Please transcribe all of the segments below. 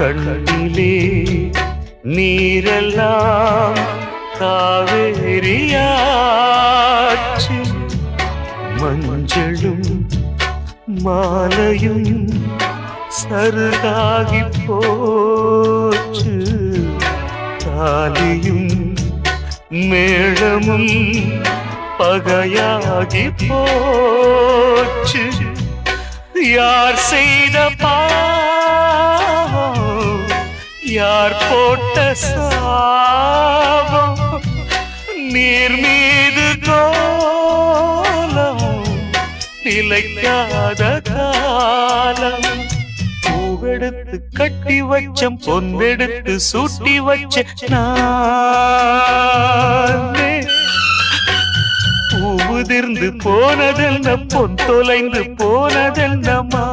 கண்ணிலே நீரெல்லாம் காவேரியாச்சு மஞ்சளும் மாலையும் சருகாகி போச்சு தாலியும் மேளமும் பகையாகி போச்சு யார் செய்த பாவம் யார் போட்ட சாபம் நீர் மீது கோலம் நிலைக்காத காலம் பூவெடுத்து கட்டி வச்சம் பொன்னெடுத்து சூட்டி வச்ச நானே பூவுதிர்ந்து போனதென்ன பொன் தொலைந்து போனதென்ன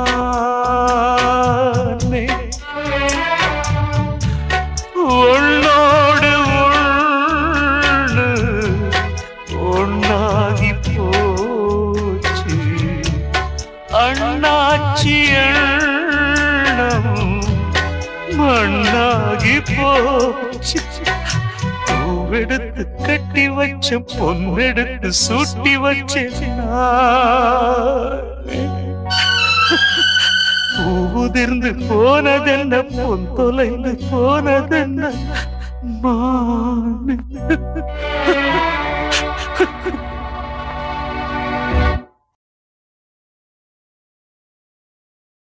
மானே உன்னோடு உள்ள ஒன்னாகி போச்சு அண்ணாச்சி எண்ணம் மண்ணாகி போச்சு பூவெடுத்து கட்டி வச்ச பொன்னெடுத்து சூட்டி வச்ச பூவுதிர்ந்து போனதென்ன பொன் தொலைந்து போனதென்ன மானே